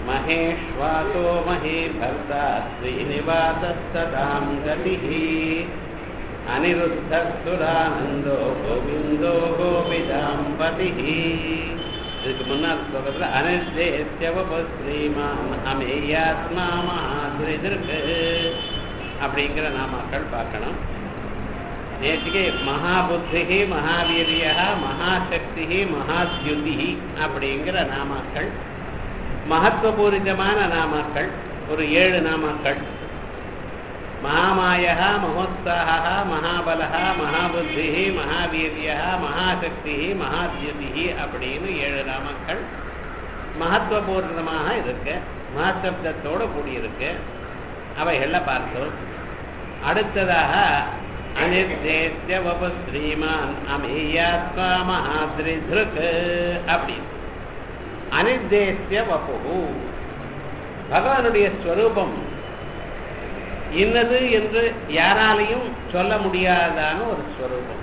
महेश्वासो महीभर्ता श्रीनिवासस्तदां गतिः அனிருத்தசுரானந்தோ கோவிந்தோ கோபிதாம்பதிः இதுக்கு முன்னால் ஸ்லோகத்தில் அனிர்தேசியவபஸ்ரீமான் அமேயாத்மா மகாதிருக்கு அப்படிங்கிற நாமாக்கள் பார்க்கணும் நேற்றுக்கு மகாபுத்தி மகாவீரிய மகாசக்தி மகாத்யுதி அப்படிங்கிற நாமாக்கள் மகத்துவபூரிதமான நாமாக்கள் ஒரு ஏழு நாமாக்கள் மகாமாயா மகோத்சாக மகாபல மகாபுத்தி மகாவீரிய மகாசக்தி மகாத்யுதி அப்படின்னு ஏழு நாமக்கள் மகத்துவபூர்ணமாக இருக்கு மகசப்தத்தோடு கூடியிருக்கு அவைகளில் பார்த்தோம் அடுத்ததாக அனிர்தேசிய வபு ஸ்ரீமான் அமேயாத்மா மகாத்ரிதிருக் அப்படின்னு அனிர்தேசிய வபு பகவானுடைய ஸ்வரூபம் இன்னது என்று யாராலையும் சொல்ல முடியாதான ஒரு ஸ்வரூபம்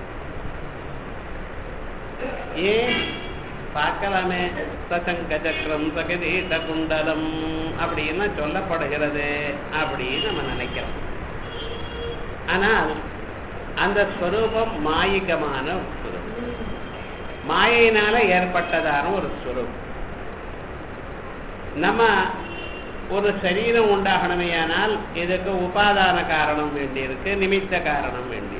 ஏன் பார்க்கலாமே சசங்க சக்கரம் சகதீத குண்டலம் அப்படின்னு சொல்லப்படுகிறது அப்படின்னு நம்ம நினைக்கிறோம் ஆனால் அந்த ஸ்வரூபம் மாயிகமான ஒரு ஸ்வரூபம் மாயினால ஏற்பட்டதான ஒரு ஸ்வரூபம் நம்ம ஒரு சரீரம் உண்டாகணுமையானால் இதுக்கு உபாதான காரணம் வேண்டியிருக்கு நிமித்த காரணம் வேண்டியிருக்கு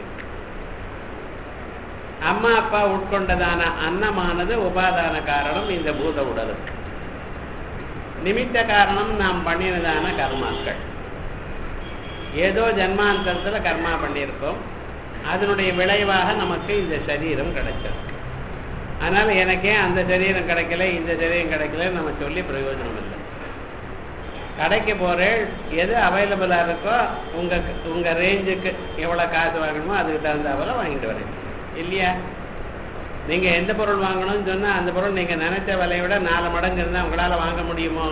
அம்மா அப்பா உட்கொண்டதான அன்னமானது உபாதான காரணம் இந்த பூத உடலுக்கு நிமித்த காரணம் நாம் பண்ணினதான கர்மாக்கள் ஏதோ ஜன்மாந்தரத்தில் கர்மா பண்ணியிருக்கோம் அதனுடைய விளைவாக நமக்கு இந்த சரீரம் கிடைச்சது அதனால் எனக்கே அந்த சரீரம் கிடைக்கல இந்த சரீரம் கிடைக்கல நம்ம சொல்லி பிரயோஜனம் இல்லை கடைக்கு போகிறேன் எது அவைலபிளாக இருக்கோ உங்கள் உங்கள் ரேஞ்சுக்கு எவ்வளோ காசு வாங்கணுமோ அதுக்கு தகுந்த போல வாங்கிட்டு வரேன் இல்லையா நீங்கள் எந்த பொருள் வாங்கணும்னு சொன்னால் அந்த பொருள் நீங்கள் நினைச்ச விலையை விட நாலு மடங்கு இருந்தால் உங்களால் வாங்க முடியுமோ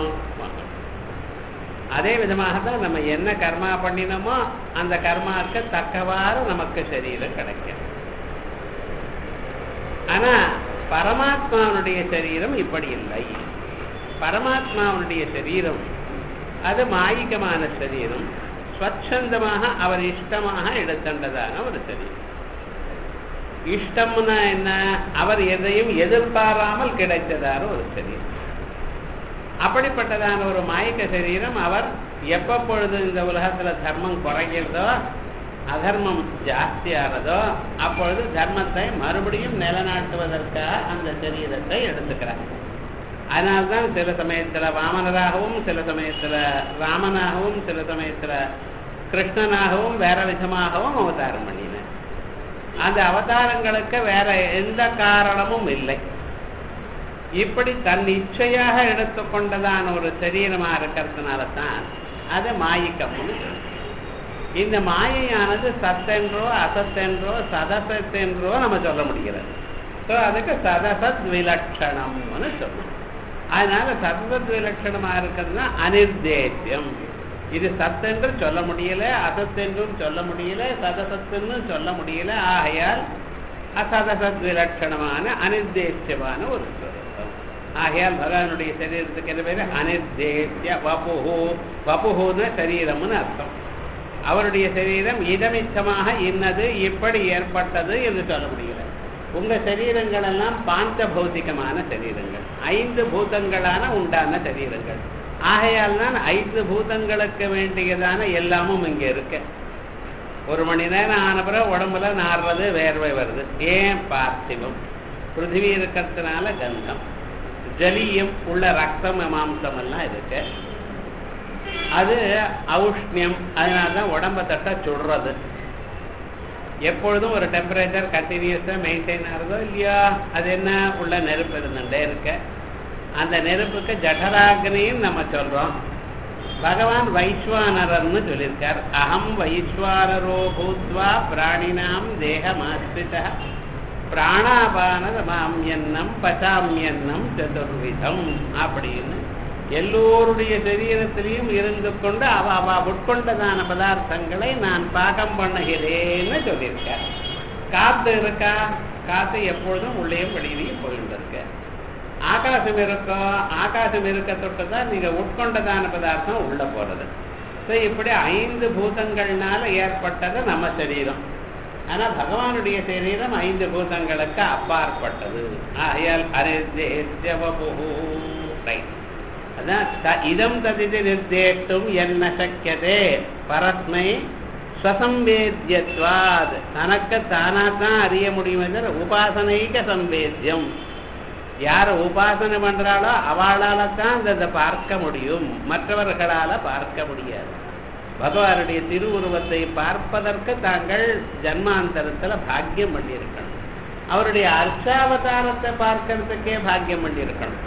அதே விதமாக தான் நம்ம என்ன கர்மா பண்ணினோமோ அந்த கர்மாவுக்கு தக்கவாறு நமக்கு சரீரம் கிடைக்கும் ஆனால் பரமாத்மாவனுடைய சரீரம் இப்படி இல்லை பரமாத்மாவனுடைய சரீரம் அது மாயிகமான சரீரம் ஸ்வச்சந்தமாக அவர் இஷ்டமாக எடுத்தண்டதான ஒரு சரீரம் இஷ்டம்னா என்ன அவர் எதையும் எதிர்பாராமல் கிடைத்ததான ஒரு சரீரம் அப்படிப்பட்டதான ஒரு மாயிக்க சரீரம் அவர் எப்பப்பொழுது இந்த உலகத்துல தர்மம் குறைகிறதோ அதர்மம் ஜாஸ்தியானதோ அப்பொழுது தர்மத்தை மறுபடியும் நிலநாட்டுவதற்காக அந்த சரீரத்தை எடுத்துக்கிறார் அதனால்தான் சில சமயத்துல வாமனராகவும் சில சமயத்துல ராமனாகவும் சில சமயத்துல கிருஷ்ணனாகவும் வேற விதமாகவும் அவதாரம் பண்ணினார் அந்த அவதாரங்களுக்கு வேற எந்த காரணமும் இல்லை இப்படி தன் இச்சையாக எடுத்துக்கொண்டதான ஒரு சரீரமா இருக்கிறதுனால தான் அது மாயிக்கம்னு இந்த மாயையானது சத்தென்றோ அசத்தென்றோ சதசத்தென்றோ நம்ம சொல்ல முடிகிறது ஸோ அதுக்கு சதசத் விலட்சணம்னு சொல்லணும் அதனால சதசத் விலட்சணமா இருக்கிறதுனா அனிர்தேசியம் இது சத்தென்று சொல்ல முடியல அசத்தென்றும் சொல்ல முடியல சதசத்துன்னு சொல்ல முடியல ஆகையால் அசதசத் விலட்சணமான அனிர்தேசியமான ஒரு ஸ்வரூபம் ஆகையால் பகவானுடைய சரீரத்துக்கு என்ன பேரு அனிர்தேசிய வபுஹு வபுஹுன்னு சரீரம்னு அர்த்தம் அவருடைய சரீரம் இதமிச்சமாக இன்னது இப்படி ஏற்பட்டது என்று சொல்ல முடியல உங்க சரீரங்கள் எல்லாம் பாந்த பௌத்திகமான சரீரங்கள் ஐந்து பூதங்களான உண்டான சரீரங்கள் ஆகையால் தான் ஐந்து பூதங்களுக்கு வேண்டியதான எல்லாமும் இங்க இருக்கு ஒரு மணி நேரம் ஆன பிறகு உடம்புல நாடுறது வேர்வை வருது ஏன் பார்த்திவம் பிருத்திவி இருக்கிறதுனால கந்தம் ஜலியம் உள்ள ரத்தம் மாம்சம் எல்லாம் இருக்கு அது ஔஷ்ணியம் அதனால தான் உடம்ப தட்ட சுடுறது எப்பொழுதும் ஒரு டெம்பரேச்சர் கண்டினியூஸாக மெயின்டைன் ஆகுதோ இல்லையா அது என்ன உள்ள நெருப்பு இருந்துட்டே இருக்க அந்த நெருப்புக்கு ஜடராக்னின்னு நம்ம சொல்றோம் பகவான் வைஸ்வானரர்னு சொல்லியிருக்கார் அகம் வைஸ்வானரோ பூத்வா பிராணினாம் தேகமாஸ்ரித பிராணாபானதமாமியன்னம் பசாமியன்னம் சதுர்விதம் அப்படின்னு எல்லோருடைய சரீரத்திலையும் இருந்து கொண்டு அவ அவ உட்கொண்டதான பதார்த்தங்களை நான் பாகம் பண்ணுகிறேன்னு சொல்லியிருக்கார் காத்து இருக்கா காத்து எப்பொழுதும் உள்ளேயும் வெளியிலையும் போயிட்டு இருக்க ஆகாசம் இருக்கோ ஆகாசம் இருக்க தொட்டு தான் நீங்க உட்கொண்டதான பதார்த்தம் உள்ள போறது ஸோ இப்படி ஐந்து பூதங்கள்னால ஏற்பட்டது நம்ம சரீரம் ஆனா பகவானுடைய சரீரம் ஐந்து பூதங்களுக்கு அப்பாற்பட்டது ஆகையால் அரிதேத்யவபு ரைட் அதான் த- இதம் ததிதி நிர்தேஷ்டும் என்ன சக்கியதே பரஸ்மை ஸ்வசம்பேத்தியத்வாத் தனக்கு தானா தான் அறிய முடியும் என்ற உபாசனைக சம்பேத்தியம் யார் உபாசனை பண்றாளோ அவளால தான் அதை பார்க்க முடியும் மற்றவர்களால பார்க்க முடியாது பகவானுடைய திருவுருவத்தை பார்ப்பதற்கு தாங்கள் ஜன்மாந்தரத்துல பாக்கியம் பண்ணியிருக்கணும் அவருடைய அர்ச்சாவதாரத்தை பார்க்கறதுக்கே பாக்கியம் பண்ணியிருக்கணும்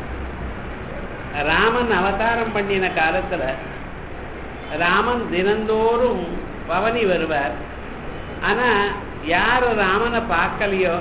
ராமன் அவதாரம் பண்ணின காலத்துல ராமன் தினந்தோறும் பவனி வருவார் ஆனா யாரு ராமனை பார்க்கலையோ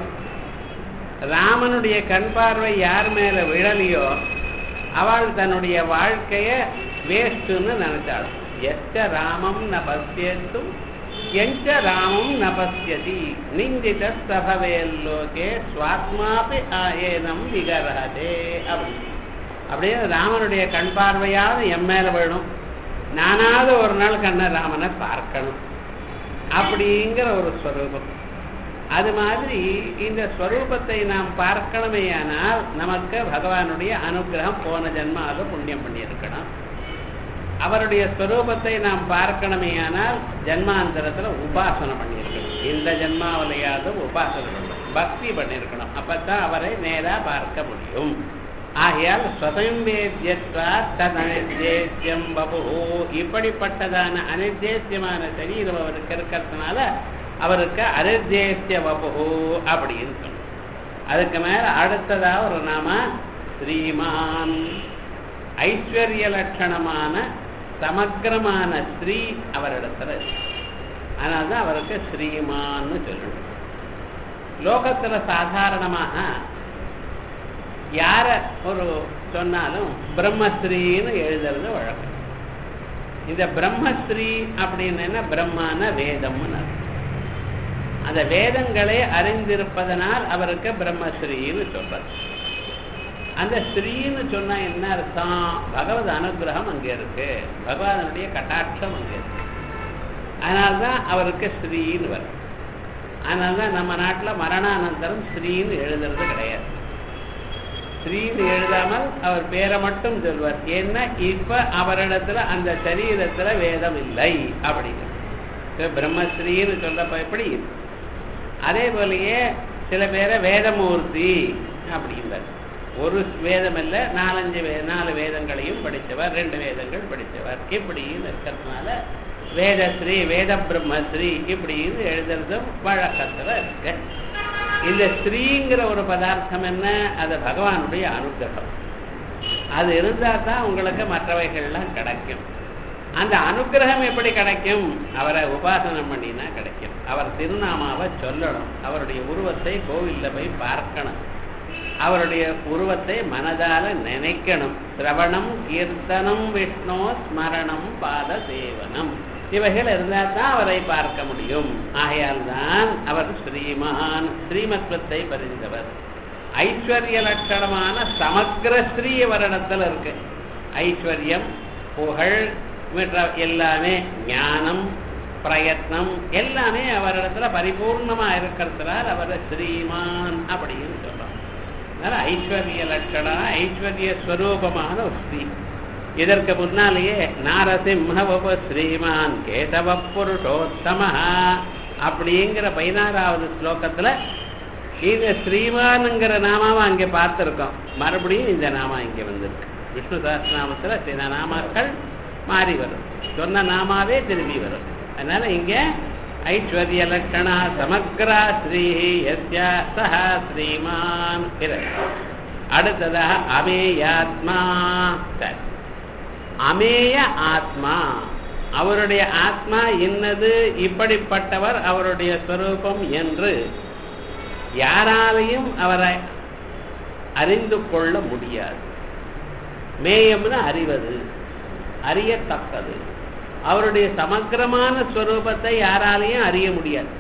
ராமனுடைய கண் பார்வை யார் மேல விழலையோ அவள் தன்னுடைய வாழ்க்கைய வேஸ்ட்னு நினைச்சாள் எச்ச ராமம் ந பசியத்தும் எஞ்ச ராமம் ந பசியதி நிந்தித சபவேல்லோகே சுவாத்மாபி ஆயேனம் விகராதே அப்படி அப்படியே ராமனுடைய கண் பார்வையாவது என் மேல விழும் நானாவது ஒரு நாள் கண்ண ராமனை பார்க்கணும் அப்படிங்கிற ஒரு ஸ்வரூபம் அது மாதிரி இந்த ஸ்வரூபத்தை நாம் பார்க்கணுமேயானால் நமக்கு பகவானுடைய அனுகிரகம் போன ஜென்மாவில புண்ணியம் பண்ணியிருக்கணும் அவருடைய ஸ்வரூபத்தை நாம் பார்க்கணுமேயானால் ஜன்மாந்தரத்துல உபாசனை பண்ணியிருக்கணும் இந்த ஜென்மாவிலையாவது உபாசனை பண்ணணும் பக்தி பண்ணியிருக்கணும் அப்பதான் அவரை நேரா பார்க்க முடியும் ஆகையால் ஸ்வசம்பேத்தியத்வா ததனிர்தேசியம் பபு இப்படிப்பட்டதான அனிர்தேசியமான சரீரம் அவருக்கு இருக்கிறதுனால அவருக்கு அனிர்தேசிய வபு அப்படின்னு சொல்லணும் அதுக்கு மேல அடுத்ததா ஒரு நாம ஸ்ரீமான் ஐஸ்வர்ய லட்சணமான சமக்கிரமான ஸ்ரீ அவரிடத்துல இருக்கு அதனால்தான் அவருக்கு ஸ்ரீமான்னு சொல்லணும் லோகத்துல சாதாரணமாக யார ஒரு சொன்னாலும் பிரம்மஸ்ரீன்னு எழுதுறது வழக்கம் இந்த பிரம்மஸ்ரீ அப்படின்னு என்ன பிரம்மான வேதம்னு அர்த்தம். அந்த வேதங்களே அறிந்திருப்பதனால் அவருக்கு பிரம்மஸ்ரீன்னு சொல்றது அந்த ஸ்ரீன்னு சொன்னா என்ன அர்த்தம் பகவத் அனுகிரகம் அங்க இருக்கு பகவானுடைய கட்டாட்சம் அங்க இருக்கு அதனால்தான் அவருக்கு ஸ்ரீன்னு வரும் அதனால்தான் நம்ம நாட்டுல மரணானந்தரம் ஸ்ரீன்னு எழுதுறது கிடையாது ஸ்ரீன்னு எழுதாமல் அவர் பேரை மட்டும் சொல்வார் ஏன்னா இப்ப அவரிடத்துல அந்த சரீரத்துல வேதம் இல்லை அப்படின்னு இப்ப பிரம்மஸ்ரீன்னு சொல்லப்ப எப்படி அதே போலயே சில பேரை வேதமூர்த்தி அப்படின்றார் ஒரு வேதம் இல்ல நாலஞ்சு வே நாலு வேதங்களையும் படித்தவர் ரெண்டு வேதங்கள் படித்தவர் இப்படின்னு இருக்கிறதுனால வேதஸ்ரீ வேத பிரம்மஸ்ரீ இப்படின்னு எழுதுறதும் வழக்கத்துல இருக்கு இந்த ஸ்ரீங்கிற ஒரு பதார்த்தம் என்ன அது பகவானுடைய அனுகிரகம் அது இருந்தா தான் உங்களுக்கு மற்றவைகள்லாம் கிடைக்கும் அந்த அனுகிரகம் எப்படி கிடைக்கும் அவரை உபாசனம் பண்ணினா கிடைக்கும் அவர் திருநாமாவை சொல்லணும் அவருடைய உருவத்தை கோவில்ல போய் பார்க்கணும் அவருடைய உருவத்தை மனதால நினைக்கணும் சிரவணம் கீர்த்தனம் விஷ்ணு ஸ்மரணம் பாத சேவனம் இவைகள் இருந்தால் தான் அவரை பார்க்க முடியும் ஆகையால் தான் அவர் ஸ்ரீமான் ஸ்ரீமத்வத்தை பறிந்தவர் ஐஸ்வர்ய லட்சணமான சமக்கிர ஸ்ரீ அவரிடத்துல இருக்கு ஐஸ்வர்யம் புகழ் மற்ற எல்லாமே ஞானம் பிரயத்னம் எல்லாமே அவரிடத்துல பரிபூர்ணமா இருக்கிறதுனால அவர் ஸ்ரீமான் அப்படின்னு சொல்றோம் அதனால ஐஸ்வர்ய லட்சணம் ஐஸ்வர்ய ஸ்வரூபமான ஒரு ஸ்ரீ இதற்கு முன்னாலேயே நாரசிம்ம ஸ்ரீமான் கேசவ புருஷோத்தம அப்படிங்கிற பதினாறாவது ஸ்லோகத்துல இந்த ஸ்ரீமானுங்கிற நாமாவை அங்கே பார்த்திருக்கோம் மறுபடியும் இந்த நாமா இங்கே வந்திருக்கு விஷ்ணு சஹஸ்ரநாமத்துல சில நாமாக்கள் மாறி வரும் சொன்ன நாமாவே திரும்பி வரும் அதனால இங்க ஐஸ்வர்ய லட்சணா சமக்ரா ஸ்ரீ யஸ்ய சஹ ஸ்ரீமான் பிறகு அடுத்ததாக அமேயாத்மா சரி அமேய ஆத்மா அவருடைய ஆத்மா என்னது இப்படிப்பட்டவர் அவருடைய ஸ்வரூபம் என்று யாராலையும் அவரை அறிந்து கொள்ள முடியாது மேயம்னு அறிவது அறியத்தக்கது அவருடைய சமக்கிரமான ஸ்வரூபத்தை யாராலையும் அறிய முடியாது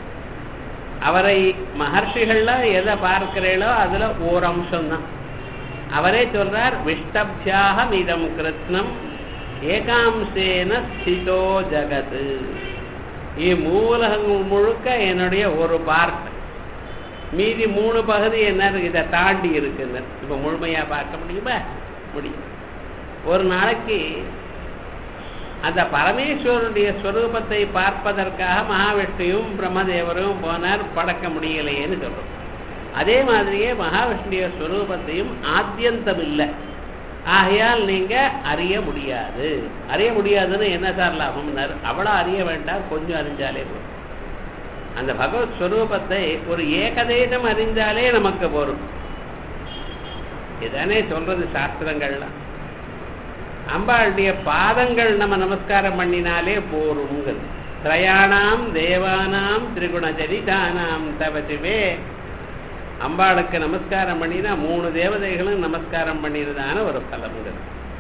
அவரை மகர்ஷிகள்ல எதை பார்க்கிறீங்களோ அதுல ஓர் அம்சம்தான் அவரே சொல்றார் விஷ்டபியாகம் இதம் கிருத்னம் ஏகாம்சேன ஸ்திதோ ஜகத்து இம்மூலகம் முழுக்க என்னுடைய ஒரு பார்ட் மீதி மூணு பகுதி என்ன இருக்கு இதை தாண்டி இருக்குன்னு இப்போ முழுமையாக பார்க்க முடியுமா முடியும் ஒரு நாளைக்கு அந்த பரமேஸ்வரனுடைய ஸ்வரூபத்தை பார்ப்பதற்காக மகாவிஷ்ணுவும் பிரம்மதேவரும் போனார் படக்க முடியலையேன்னு சொல்றோம் அதே மாதிரியே மகாவிஷ்ணுடைய ஸ்வரூபத்தையும் ஆத்தியந்தம் இல்லை ஆகையால் நீங்க அறிய முடியாது அறிய முடியாதுன்னு என்ன சார் லாபம்னார் அவ்வளோ அறிய வேண்டாம் கொஞ்சம் அறிஞ்சாலே போதும் அந்த பகவத் ஸ்வரூபத்தை ஒரு ஏகதேசம் அறிந்தாலே நமக்கு போரும் இதானே சொல்றது சாஸ்திரங்கள்லாம் அம்பாளுடைய பாதங்கள் நம்ம நமஸ்காரம் பண்ணினாலே போருங்கிறது திரயாணாம் தேவானாம் திரிகுணச்சரிதானாம் தவசிவே அம்பாளுக்கு நமஸ்காரம் பண்ணினா மூணு தேவதைகளும் நமஸ்காரம் பண்ணினதான ஒரு பலம்ங்கிறது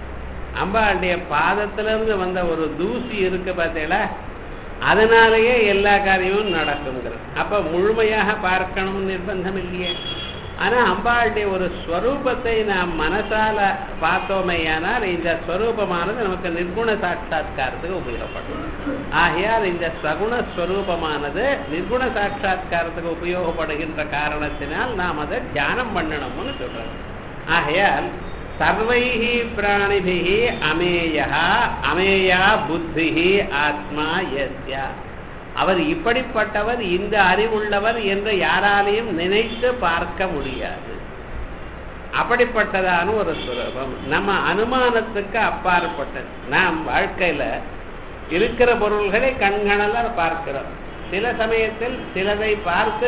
அம்பாளுடைய பாதத்திலிருந்து வந்த ஒரு தூசி இருக்கு பார்த்தீங்களா அதனாலேயே எல்லா காரியமும் நடக்குங்கிறது அப்ப முழுமையாக பார்க்கணும் நிர்பந்தம் இல்லையே ஆனா அம்பாளுடைய ஒரு ஸ்வரூபத்தை நாம் மனசால பார்த்தோமேயானால் இந்த ஸ்வரூபமானது நமக்கு நிர்குண சாட்சா்காரத்துக்கு உபயோகப்படும் ஆகையால் இந்த சகுண ஸ்வரூபமானது நிர்குண சாட்சா்காரத்துக்கு உபயோகப்படுகின்ற காரணத்தினால் நாம் அதை தியானம் பண்ணணும்னு சொல்றோம் ஆகையால் சர்வைஹி பிராணிபிஹி அமேயா அமேயா புத்திஹி ஆத்மா எஸ்யா அவர் இப்படிப்பட்டவர் இந்த அறிவுள்ளவர் என்று யாராலையும் நினைத்து பார்க்க முடியாது அப்படிப்பட்டதான ஒரு சுரூபம் நம்ம அனுமானத்துக்கு அப்பாற்பட்டது நாம் வாழ்க்கையில இருக்கிற பொருள்களை கண்கணல பார்க்கிறோம் சில சமயத்தில் சிலதை பார்த்து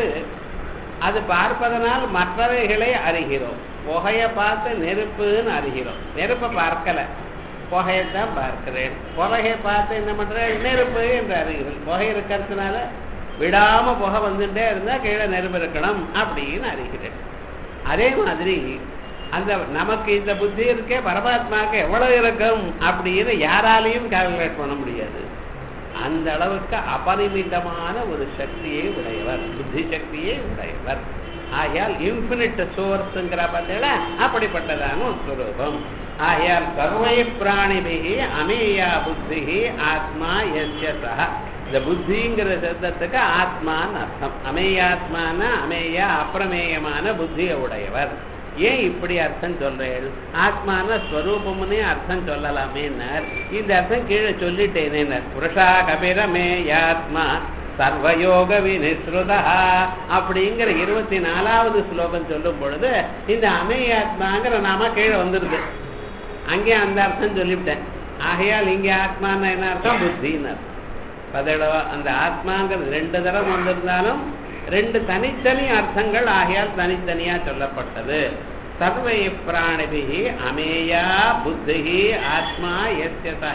அது பார்ப்பதனால் மற்றவைகளை அறிகிறோம் புகையை பார்த்து நெருப்புன்னு அறிகிறோம் நெருப்பை பார்க்கல புகையைத்தான் பார்க்கிறேன் புகையை பார்த்து என்ன பண்றேன் நெருப்பு என்று அறிகிறேன் புகை இருக்கிறதுனால விடாம புகை வந்துட்டே இருந்தா கீழே நெருப்பு இருக்கணும் அப்படின்னு அறிகிறேன் அதே மாதிரி அந்த நமக்கு இந்த புத்தி இருக்கே பரமாத்மாவுக்கு எவ்வளவு இருக்கும் அப்படின்னு யாராலையும் கால்குலேட் பண்ண முடியாது அந்த அளவுக்கு அபரிமிதமான ஒரு சக்தியை உடையவர் புத்தி சக்தியை உடையவர் ஆகையால் இன்பினிட் சோர்ஸுங்கிற பார்த்தீங்களா அப்படிப்பட்டதான ஒரு ஸ்வரூபம் ஆகையால் சர்வை பிராணிபிகி அமேயா புத்தி ஆத்மா எஸ்யசா இந்த புத்திங்கிற சப்தத்துக்கு ஆத்மான்னு அர்த்தம் அமேயாத்மான அமேயா அப்பிரமேயமான புத்தியை உடையவர் ஏன் இப்படி அர்த்தம் சொல்றேன் ஆத்மான ஸ்வரூபம்னே அர்த்தம் சொல்லலாமேன்னார் இந்த அர்த்தம் கீழே சொல்லிட்டேனேன்னார் புருஷா கபிரமே யாத்மா சர்வயோக வினிஸ்ருதா அப்படிங்கிற இருபத்தி நாலாவது ஸ்லோகம் சொல்லும் பொழுது இந்த அமேயாத்மாங்கிற நாம கீழே வந்துருது அங்கே அந்த அர்த்தம் சொல்லிவிட்டேன் ஆகையால் இங்கே ஆத்மான்னு என்ன அர்த்தம் புத்தின்னு அர்த்தம் பதிலவா அந்த ஆத்மாங்கிறது ரெண்டு தரம் வந்திருந்தாலும் ரெண்டு தனித்தனி அர்த்தங்கள் ஆகையால் தனித்தனியா சொல்லப்பட்டது சர்வை பிராணிபிகி அமேயா புத்தி ஆத்மா எஸ்யசா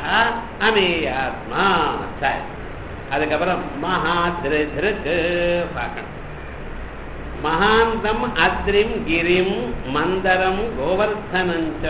அமேயாத்மா சரி அதுக்கப்புறம் மகா திருக்கு பார்க்கணும் மகாந்தம் அத்ரிம் கிரிம் மந்தரம் கோவர்தனஞ்ச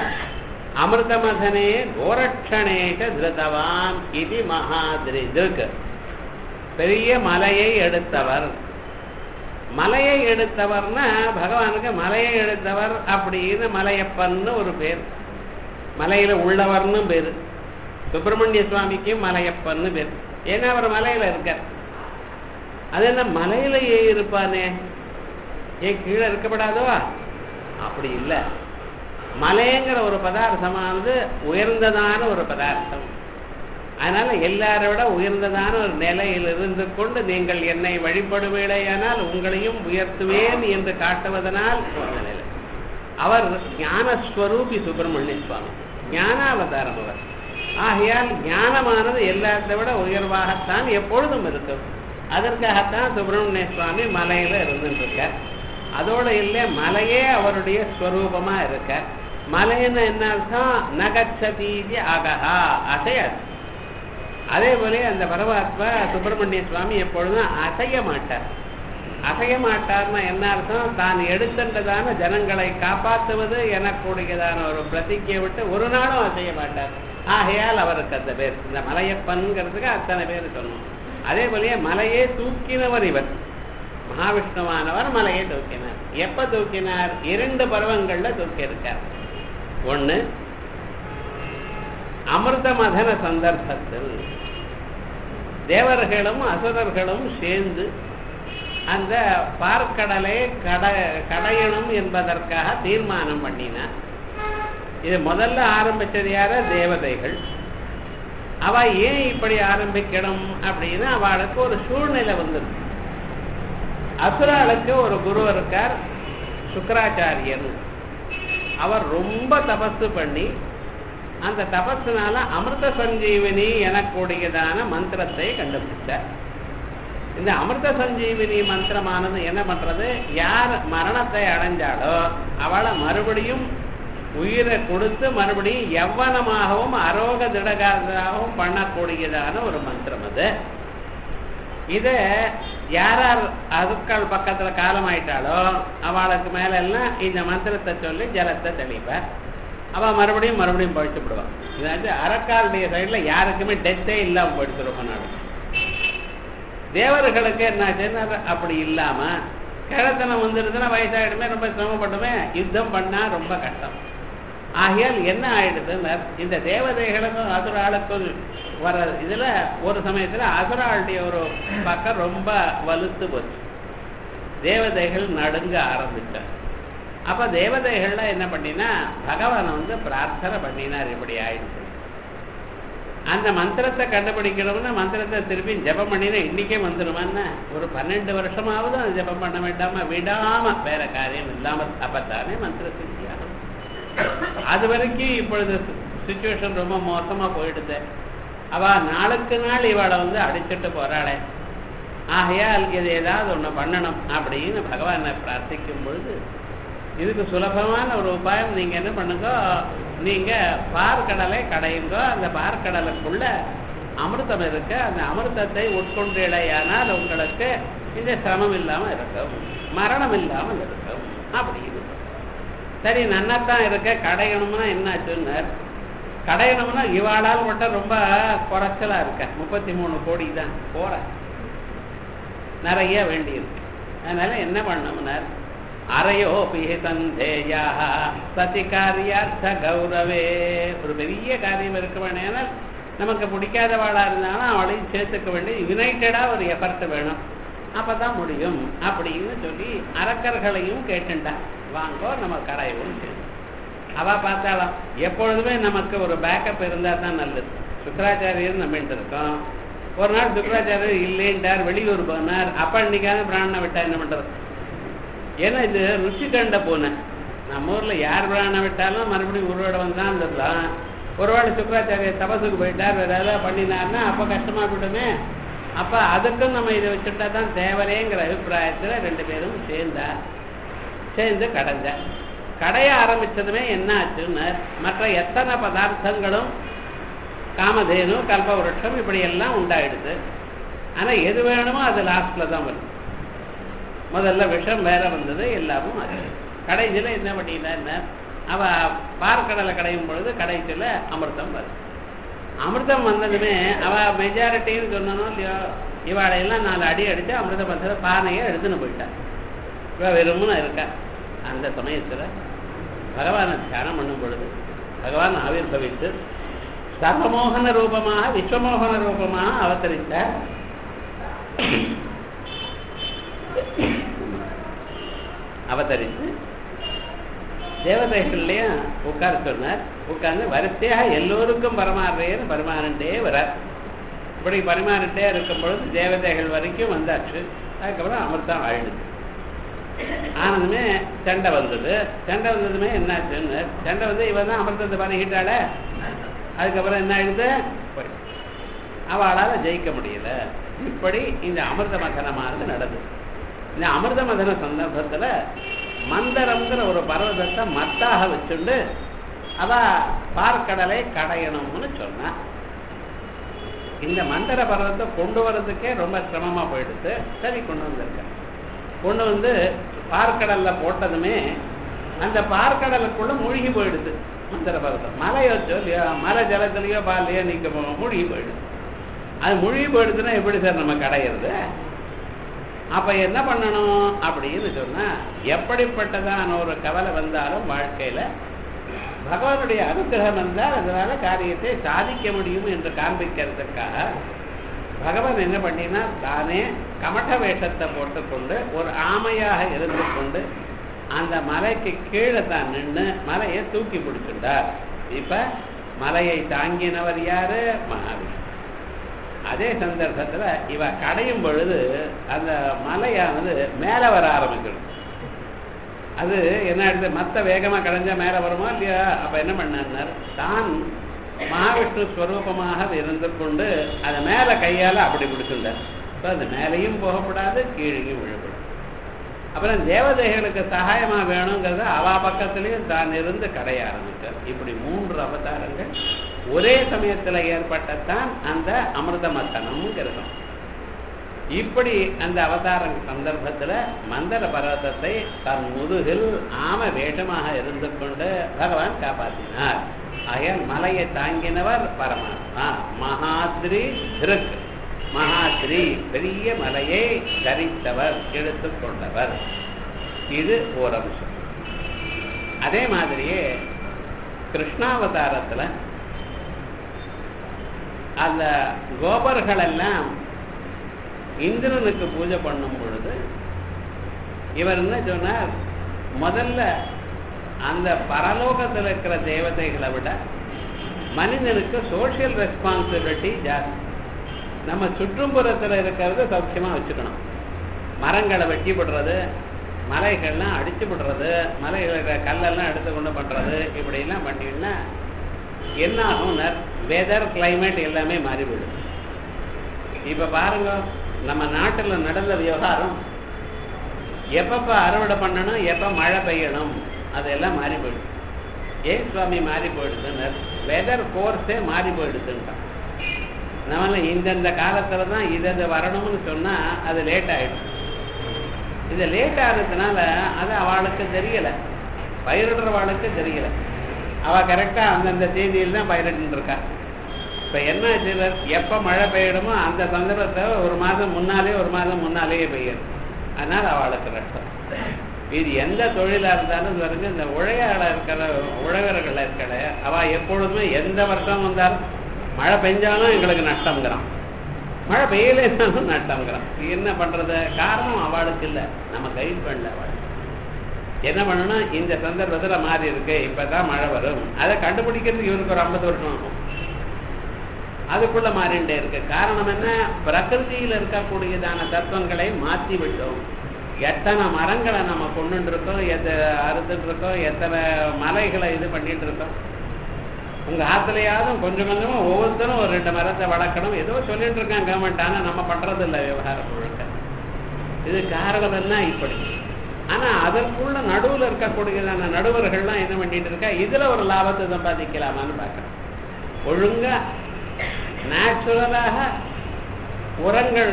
அமிர்தமதனே கோரட்சணேஷ திருதவான் இது மகாதிரிதிருக் பெரிய மலையை எடுத்தவர் மலையை எடுத்தவர்னா பகவானுக்கு மலையை எடுத்தவர் அப்படின்னு மலையப்பன்னு ஒரு பேர் மலையில உள்ளவர்னு பேரு சுப்பிரமணிய சுவாமிக்கு மலையப்பன்னு பேர் ஏன்னா அவர் மலையில இருக்கார் அது என்ன மலையில ஏ இருப்பானே ஏன் கீழே இருக்கப்படாதோ அப்படி இல்லை மலைங்கிற ஒரு பதார்த்தமானது உயர்ந்ததான ஒரு பதார்த்தம் அதனால எல்லாரை விட உயர்ந்ததான ஒரு நிலையில் இருந்து கொண்டு நீங்கள் என்னை வழிபடுவேடையானால் உங்களையும் உயர்த்துவேன் என்று காட்டுவதனால் அந்த நிலை அவர் ஞானஸ்வரூபி சுப்பிரமணிய சுவாமி ஞானாவதாரம் அவர் ஆகையால் ஞானமானது எல்லாத்தை விட உயர்வாகத்தான் எப்பொழுதும் இருக்கும் அதற்காகத்தான் சுப்பிரமணிய சுவாமி மலையில இருந்துருக்கார் அதோட இல்லை மலையே அவருடைய ஸ்வரூபமா இருக்க மலைன்னு என்ன அர்த்தம் நகச்சதீதி அகஹா அசையாது அதே போல அந்த பரமாத்மா சுப்பிரமணிய சுவாமி எப்பொழுதும் அசைய மாட்டார் அசைய மாட்டார்னா என்ன அர்த்தம் தான் எடுத்துட்டதான ஜனங்களை காப்பாற்றுவது எனக்கூடியதான ஒரு பிரதிஜையை விட்டு ஒரு நாளும் அசைய மாட்டார் ஆகையால் அவருக்கு அந்த பேர் இந்த மலையப்பன்கிறதுக்கு அத்தனை பேர் சொல்லணும் அதே போலயே மலையே தூக்கினவர் இவர் மகாவிஷ்ணுவானவர் மலையை தூக்கினார் எப்ப தூக்கினார் இரண்டு பருவங்கள்ல தூக்கி இருக்கார் ஒண்ணு அமிர்த மதன சந்தர்ப்பத்தில் தேவர்களும் அசுரர்களும் சேர்ந்து அந்த பார்க்கடலை கட கடையணும் என்பதற்காக தீர்மானம் பண்ணினார் இது முதல்ல ஆரம்பிச்சது யார தேவதைகள் அவ ஏன் இப்படி ஆரம்பிக்கணும் அப்படின்னு அவளுக்கு ஒரு சூழ்நிலை வந்துருக்கு அசுராளுக்கு ஒரு குரு இருக்கார் சுக்கராச்சாரியர் அவர் ரொம்ப தபசு பண்ணி அந்த தபஸுனால அமிர்த சஞ்சீவினி எனக்கூடியதான மந்திரத்தை கண்டுபிடிச்சார் இந்த அமிர்த சஞ்சீவினி மந்திரமானது என்ன பண்றது யார் மரணத்தை அடைஞ்சாலோ அவளை மறுபடியும் உயிரை கொடுத்து மறுபடியும் எவ்வனமாகவும் அரோக திடகாரமாகவும் பண்ணக்கூடியதான ஒரு மந்திரம் அது இத யார் யார் அதுக்கள் பக்கத்துல காலம் ஆயிட்டாலோ அவளுக்கு மேல எல்லாம் இந்த மந்திரத்தை சொல்லி ஜலத்தை தெளிப்பார் அவ மறுபடியும் மறுபடியும் பழிச்சு விடுவான் இதாச்சு அரக்காலுடைய சைடுல யாருக்குமே டெத்தே இல்லாம போயிடுச்சு ரொம்ப நாள் தேவர்களுக்கு என்னாச்சுன்னா அப்படி இல்லாம கிழத்தனம் வந்துருதுன்னா வயசாயிடுமே ரொம்ப சிரமப்பட்டுமே யுத்தம் பண்ணா ரொம்ப கஷ்டம் ஆகையால் என்ன ஆயிடுதுன்னா இந்த தேவதைகளுக்கும் அசுராளுக்கும் வர இதுல ஒரு சமயத்துல அசுராளுடைய ஒரு பக்கம் ரொம்ப வலுத்து போச்சு தேவதைகள் நடுங்க ஆரம்பிச்சார் அப்ப தேவதைகள்லாம் என்ன பண்ணினா பகவான் வந்து பிரார்த்தனை பண்ணினார் இப்படி ஆயிடுச்சு அந்த மந்திரத்தை கண்டுபிடிக்கணும்னா மந்திரத்தை திருப்பி ஜபம் பண்ணினா இன்னைக்கே வந்துருமான்னா ஒரு பன்னெண்டு வருஷமாவது அது ஜபம் பண்ண வேண்டாம விடாம வேற காரியம் இல்லாம அப்பத்தானே மந்திர சித்தியாகும் அது வரைக்கும் இப்பொழுது சுச்சுவேஷன் ரொம்ப மோசமா போயிடுது அவ நாளுக்கு நாள் இவளை வந்து அடிச்சுட்டு போறாளே ஆகையால் இது ஏதாவது ஒண்ணு பண்ணணும் அப்படின்னு பகவானை பிரார்த்திக்கும் பொழுது இதுக்கு சுலபமான ஒரு உபாயம் நீங்க என்ன பண்ணுங்க நீங்க பார்க்கடலை கடையுங்க அந்த பார்க்கடலுக்குள்ள அமிர்தம் இருக்கு அந்த அமிர்தத்தை உட்கொண்டீடையானால் உங்களுக்கு இந்த சிரமம் இல்லாம இருக்கும் மரணம் இல்லாமல் இருக்கும் அப்படின்னு சரி நன்னாத்தான் இருக்க கடையணும்னா என்னாச்சுன்னு கடையணும்னா இவாளால் மட்டும் ரொம்ப குறைச்சலா இருக்க முப்பத்தி மூணு கோடி தான் போற நிறைய வேண்டியிருக்கு அதனால என்ன பண்ணோம்னார் அரையோபி சந்தேயா சதி காரியார்த்த கௌரவே ஒரு பெரிய காரியம் இருக்க வேண்டியனால் நமக்கு பிடிக்காதவாளா இருந்தாலும் அவளையும் சேர்த்துக்க வேண்டிய யுனைட்டடா ஒரு எஃபர்ட் வேணும் அப்பதான் முடியும் அப்படின்னு சொல்லி அரக்கர்களையும் கேட்டுண்டா வாங்கோ நம்ம கடையவும் சரி அவ பார்த்தாலும் எப்பொழுதுமே நமக்கு ஒரு பேக்கப் இருந்தா தான் நல்லது சுக்கராச்சாரியர் நம்பிட்டு இருக்கோம் ஒரு நாள் சுக்கராச்சாரியர் இல்லைன்றார் வெளியூர் போனார் அப்ப இன்னைக்காவது பிராணனை விட்டா என்ன பண்றது ஏன்னா இது ருச்சி கண்ட பூனை நம்ம ஊர்ல யார் பிராணனை விட்டாலும் மறுபடியும் உருவட வந்தான் இருந்துடலாம் ஒருவேளை சுக்கராச்சாரியர் தபசுக்கு போயிட்டார் வேற ஏதாவது பண்ணினார்னா அப்ப கஷ்டமா போயிடுமே அப்ப அதுக்கும் நம்ம இதை வச்சுட்டா தான் தேவரேங்கிற அபிப்பிராயத்துல ரெண்டு பேரும் சேர்ந்தா சேர்ந்து கடைஞ்ச கடைய ஆரம்பிச்சதுமே என்ன ஆச்சுன்னு மற்ற எத்தனை பதார்த்தங்களும் காமதேனு கல்பவருஷம் இப்படி எல்லாம் உண்டாயிடுது ஆனா எது வேணுமோ அது லாஸ்ட்ல தான் வரும் முதல்ல விஷம் வேற வந்தது எல்லாமும் அது கடைசியில என்ன பண்ணினா அவ பார்க்கடலை கடையும் பொழுது கடைசியில அமிர்தம் வருது அமிர்தம் வந்ததுமே அவ மெஜாரிட்டின்னு சொன்னனும் இல்லையோ இவாளையெல்லாம் நாலு அடி அடிச்சு அமிர்த பந்தத்தை பானையை எடுத்துன்னு போயிட்டா இவ வெறும்னு இருக்கா அந்த சமயத்துல பகவானை தியானம் பண்ணும் பொழுது பகவான் ஆவிர்பவித்து சர்வமோகன ரூபமாக விஸ்வமோகன ரூபமாக அவதரித்தார் அவதரித்து தேவதைகள்லையும் உட்கார சொன்னார் உட்கார்ந்து வரிசையாக எல்லோருக்கும் பரமாறுறேன்னு பரிமாறிண்டே வரார் இப்படி பரிமாறிட்டே இருக்கும் பொழுது தேவதைகள் வரைக்கும் வந்தாச்சு அதுக்கப்புறம் அமிர்தம் ஆயிடுது ஆனதுமே சண்டை வந்தது சண்டை வந்ததுமே என்னாச்சுன்னு சண்டை வந்து இவன் தான் அமிர்தத்தை பண்ணிக்கிட்டாள அதுக்கப்புறம் என்ன ஆயிடுது போய் அவளால் ஜெயிக்க முடியல இப்படி இந்த அமிர்த மதனமானது நடந்தது இந்த அமிர்த மதன சந்தர்ப்பத்துல மந்தரம்ங்கிற ஒரு பர்வதத்தை மத்தாக வச்சுண்டு அவ பார்க்கடலை கடையணும்னு சொன்னா இந்த மந்தர பர்வத்தை கொண்டு வர்றதுக்கே ரொம்ப சிரமமா போயிடுது சரி கொண்டு வந்திருக்கேன் கொண்டு வந்து பார்க்கடல்ல போட்டதுமே அந்த பார்க்கடலுக்குள்ள மூழ்கி போயிடுது மந்திர பர்வதம் மலையோச்சோ இல்லையோ மலை ஜலத்திலையோ பாலையோ நீக்க மூழ்கி போயிடுது அது மூழ்கி போயிடுதுன்னா எப்படி சார் நம்ம கடையிறது அப்ப என்ன பண்ணணும் அப்படின்னு சொன்னா எப்படிப்பட்டதான ஒரு கவலை வந்தாலும் வாழ்க்கையில பகவானுடைய அனுகிரகம் வந்தால் அதனால காரியத்தை சாதிக்க முடியும் என்று காண்பிக்கிறதுக்காக பகவான் என்ன பண்ணினா தானே கமட்ட வேஷத்தை போட்டுக்கொண்டு ஒரு ஆமையாக இருந்து கொண்டு அந்த மலைக்கு கீழே தான் நின்று மலையை தூக்கி பிடிச்சிட்டார் இப்ப மலையை தாங்கினவர் யாரு மகாவிஷ்ணு அதே சந்தர்ப்பத்துல இவ கடையும் பொழுது அந்த மலையானது மேல வர ஆரம்பிச்சிடும் அது என்ன ஆயிடுது மத்த வேகமா கடைஞ்சா மேல வருமா இல்லையா அப்ப என்ன பண்ணார் தான் மகாவிஷ்ணு ஸ்வரூபமாக இருந்து கொண்டு அதை மேல கையால அப்படி பிடிச்சிருந்தார் இப்போ அது மேலையும் போகக்கூடாது கீழேயும் விழக்கூடாது அப்புறம் தேவதைகளுக்கு சகாயமா வேணுங்கிறத அவ பக்கத்திலையும் தான் இருந்து கடைய ஆரம்பித்தார் இப்படி மூன்று அவதாரங்கள் ஒரே சமயத்துல ஏற்பட்டத்தான் அந்த அமிர்த மத்தனம்ங்கிறது இப்படி அந்த அவதார சந்தர்ப்பத்துல மந்தர பர்வதத்தை தன் முதுகில் ஆம வேஷமாக இருந்து கொண்டு பகவான் காப்பாற்றினார் ஆகையால் மலையை தாங்கினவர் பரமாத்மா மகாத்ரி திருக் மகாத்ரி பெரிய மலையை தரித்தவர் எடுத்துக் கொண்டவர் இது ஒரு அம்சம் அதே மாதிரியே கிருஷ்ணாவதாரத்துல அந்த கோபர்கள் எல்லாம் இந்திரனுக்கு பூஜை பண்ணும் பொழுது இவர் என்ன சொன்னார் முதல்ல அந்த பரலோகத்தில் இருக்கிற தேவதைகளை விட மனிதனுக்கு சோசியல் ரெஸ்பான்சிபிலிட்டி ஜாஸ்தி நம்ம சுற்றுப்புறத்தில் இருக்கிறத சௌக்கியமா வச்சுக்கணும் மரங்களை வெட்டி விடுறது மலைகள்லாம் அடிச்சு விடுறது மலைகளை கல்லெல்லாம் எடுத்து கொண்டு பண்றது இப்படிலாம் பண்ணினா என்ன ஆகும் வெதர் கிளைமேட் எல்லாமே மாறிவிடும் இப்ப பாருங்க நம்ம நாட்டுல நடந்த விவகாரம் எப்பப்ப அறுவடை பண்ணணும் எப்ப மழை பெய்யணும் அதெல்லாம் மாறி போயிடுது ஏன் சுவாமி மாறி போயிடுதுன்னு வெதர் கோர்ஸே மாறி போயிடுதுன்றான் நம்மள இந்தந்த காலத்துல தான் இது வரணும்னு சொன்னா அது லேட் ஆயிடும் இது லேட் ஆனதுனால அது அவளுக்கு தெரியல பயிரிடுறவாளுக்கு தெரியல அவ கரெக்டா அந்தந்த தேதியில் தான் பயிரிட்டு இருக்கா இப்ப என்ன சிலர் எப்ப மழை பெய்யணுமோ அந்த சந்தர்ப்பத்தை ஒரு மாதம் முன்னாலே ஒரு மாதம் முன்னாலேயே பெய்யும் அதனால அவளுக்கு நஷ்டம் இது எந்த தொழிலா இருந்தாலும் பாருங்க இந்த உழையாள இருக்கிற உழவர்கள் இருக்கிற அவ எப்பொழுதுமே எந்த வருஷம் வந்தாலும் மழை பெஞ்சாலும் எங்களுக்கு நஷ்டம்ங்கிறான் மழை பெய்யலைன்னாலும் நஷ்டம்ங்கிறான் என்ன பண்றது காரணம் அவளுக்கு இல்லை நம்ம கைட் பண்ணல அவள் என்ன பண்ணணும் இந்த சந்தர்ப்பத்துல மாறி இருக்கு இப்பதான் மழை வரும் அதை கண்டுபிடிக்கிறதுக்கு இவருக்கு ஒரு ஐம்பது வருஷம் ஆகும் அதுக்குள்ள மாறிண்டே இருக்கு காரணம் என்ன பிரகிருதியில் இருக்கக்கூடியதான தத்துவங்களை மாற்றி விட்டோம் எத்தனை மரங்களை நம்ம கொண்டுட்டு இருக்கோம் எத்த அறுத்துட்டு இருக்கோம் எத்தனை மலைகளை இது பண்ணிட்டு இருக்கோம் உங்க ஆத்துலையாவது கொஞ்சம் கொஞ்சமா ஒவ்வொருத்தரும் ஒரு ரெண்டு மரத்தை வளர்க்கணும் ஏதோ சொல்லிட்டு இருக்காங்க கவர்மெண்ட் ஆனா நம்ம பண்றது இல்லை விவகாரம் முழுக்க இது காரணம் எல்லாம் இப்படி ஆனா அதற்குள்ள நடுவுல இருக்கக்கூடியதான நடுவர்கள்லாம் என்ன பண்ணிட்டு இருக்கா இதுல ஒரு லாபத்தை சம்பாதிக்கலாமான்னு பார்க்கணும் ஒழுங்கா நேச்சுரலாக உரங்கள்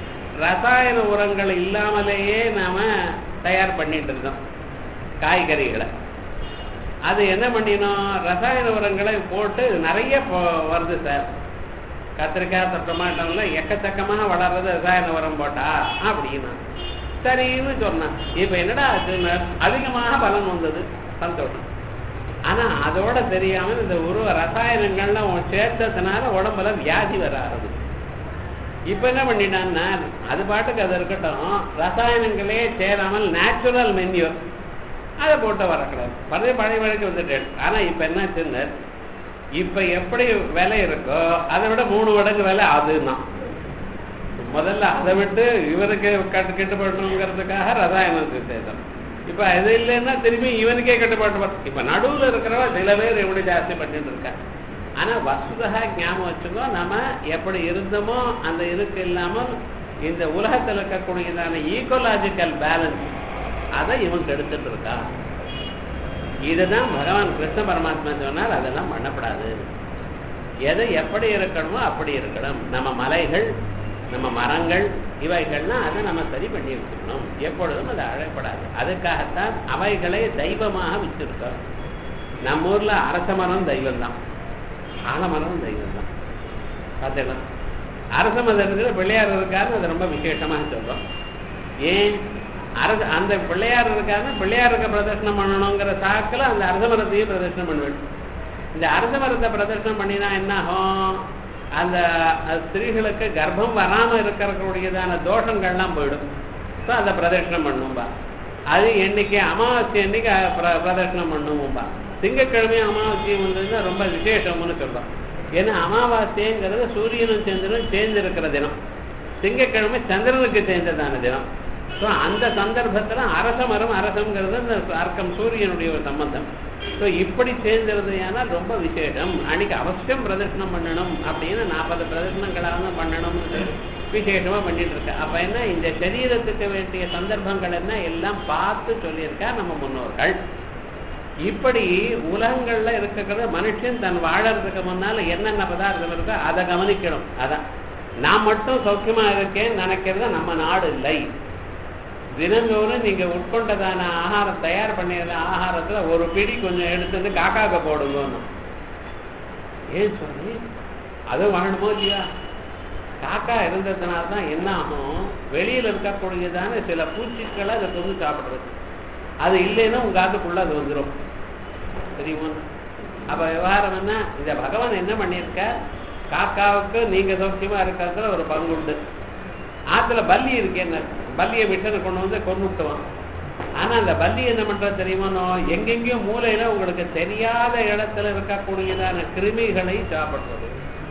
ரசாயன உரங்கள் இல்லாமலேயே நாம தயார் பண்ணிட்டு இருந்தோம் காய்கறிகளை அது என்ன பண்ணினோம் ரசாயன உரங்களை போட்டு நிறைய வருது சார் கத்திரிக்காய் டொமாட்டோலாம் எக்கச்சக்கமாக வளர்றது ரசாயன உரம் போட்டா அப்படின்னா சரின்னு சொன்னான் இப்ப என்னடா ஆச்சுன்னா அதிகமாக பலன் வந்தது சந்தோஷம் ஆனா அதோட தெரியாம இந்த உருவ ரசாயனங்கள்லாம் சேர்த்ததுனால உடம்புல வியாதி வர ஆரம்பிச்சு இப்ப என்ன பண்ணிட்டான்னா அது பாட்டுக்கு அது இருக்கட்டும் ரசாயனங்களே சேராமல் நேச்சுரல் மென்யூ அதை போட்டு வரக்கூடாது பழைய பழைய வழக்கு வந்துட்டேன் ஆனா இப்ப என்னாச்சுன்னு இப்ப எப்படி விலை இருக்கோ அதை விட மூணு மடங்கு விலை அதுதான் முதல்ல அதை விட்டு இவருக்கு கட்டு கட்டுப்படணுங்கிறதுக்காக ரசாயனத்தை சேர்த்தோம் இப்ப அது இல்லைன்னா திரும்பி இவனுக்கே கட்டுப்பாட்டு இப்ப நடுவுல இருக்கிறவ சில பேர் எப்படி ஜாஸ்தி பண்ணிட்டு இருக்கா ஆனா வசுதா ஞாபகம் வச்சுக்கோ நம்ம எப்படி இருந்தோமோ அந்த இருக்கு இல்லாமல் இந்த உலகத்தில் இருக்கக்கூடியதான ஈக்கோலாஜிக்கல் பேலன்ஸ் அதை இவன் கெடுத்துட்டு இருக்கா இதுதான் பகவான் கிருஷ்ண பரமாத்மா சொன்னால் அதெல்லாம் பண்ணப்படாது எது எப்படி இருக்கணுமோ அப்படி இருக்கணும் நம்ம மலைகள் நம்ம மரங்கள் இவைகள்லாம் அதை நம்ம சரி பண்ணி வச்சுக்கணும் எப்பொழுதும் அது அழப்படாது அதுக்காகத்தான் அவைகளை தெய்வமாக வச்சிருக்கோம் நம்ம ஊர்ல அரச மரம் தெய்வம் தான் ஆலமரம் தெய்வம் தான் பார்த்தீங்களா அரச மதத்தில் பிள்ளையார் இருக்காருன்னு அது ரொம்ப விசேஷமாக சொல்றோம் ஏன் அரச அந்த பிள்ளையார் இருக்காருன்னா பிள்ளையாருக்கு பிரதர்ஷனம் பண்ணணுங்கிற சாக்கில் அந்த அரச மரத்தையும் பிரதர்ஷனம் பண்ணுவேன் இந்த அரச மரத்தை பிரதர்ஷனம் பண்ணினா என்ன ஆகும் அந்த அஹ், ஸ்திரீகளுக்கு கர்ப்பம் வராமல் இருக்கிறக்கூடியதான தோஷங்கள்லாம் போயிடும் ஸோ அதை பிரதர்ஷனம் பண்ணும்பா அது என்னைக்கு அமாவாசை அன்னைக்கு அஹ், பிர- பிரதர்ஷனம் பண்ணுவோம்பா திங்கட்கிழமையும் அமாவாசையும் வந்ததுன்னா ரொம்ப விசேஷம்னு சொல்றோம் ஏன்னா அமாவாசைங்கிறது சூரியனும் சந்திரனும் சேர்ந்து இருக்கிற தினம் திங்கட்கிழமை சந்திரனுக்கு சேர்ந்ததான தினம் ஸோ அந்த சந்தர்ப்பத்தில் அரச மரம் அரசங்கிறது அந்த அர்க்கம் சூரியனுடைய ஒரு சம்பந்தம் ஸோ இப்படி சேர்ந்தது ஆனால் ரொம்ப விசேஷம் அன்னைக்கு அவசியம் பிரதர்ஷனம் பண்ணணும் அப்படின்னு நாற்பது பிரதர்ஷனங்களாக பண்ணணும்னு சொல்லி விசேஷமா பண்ணிட்டு இருக்க அப்ப என்ன இந்த சரீரத்துக்கு வேண்டிய சந்தர்ப்பங்கள் என்ன எல்லாம் பார்த்து சொல்லியிருக்கா நம்ம முன்னோர்கள் இப்படி உலகங்கள்ல இருக்கிற மனுஷன் தன் வாழறதுக்கு முன்னால என்னென்ன பதார்த்தம் இருக்கோ அதை கவனிக்கணும் அதான் நான் மட்டும் சௌக்கியமா இருக்கேன் நினைக்கிறது நம்ம நாடு இல்லை தினந்தோறும் நீங்க உட்கொண்டதான ஆகாரம் தயார் பண்ணியிருந்த ஆகாரத்துல ஒரு பிடி கொஞ்சம் எடுத்து வந்து காக்காக்க போடுங்கன்னு ஏன் சொல்லி அது வாழணுமோ இல்லையா காக்கா இருந்ததுனால தான் என்ன ஆகும் வெளியில இருக்கக்கூடியதான சில பூச்சிக்களை அதை கொண்டு சாப்பிடுறது அது இல்லைன்னா உங்க காத்துக்குள்ள அது வந்துடும் தெரியுமா அப்ப விவகாரம் என்ன இந்த பகவான் என்ன பண்ணியிருக்க காக்காவுக்கு நீங்க சௌக்கியமா இருக்கிறதுல ஒரு பங்குண்டு ஆத்துல பல்லி இருக்கு என்ன பல்லியை விட்டு கொண்டு வந்து கொண்டு விட்டுவான் ஆனா அந்த பல்லி என்ன பண்றது தெரியுமா எங்கெங்கேயோ மூலையில உங்களுக்கு தெரியாத இடத்துல இருக்கக்கூடியதான கிருமிகளை சாப்பிடுறது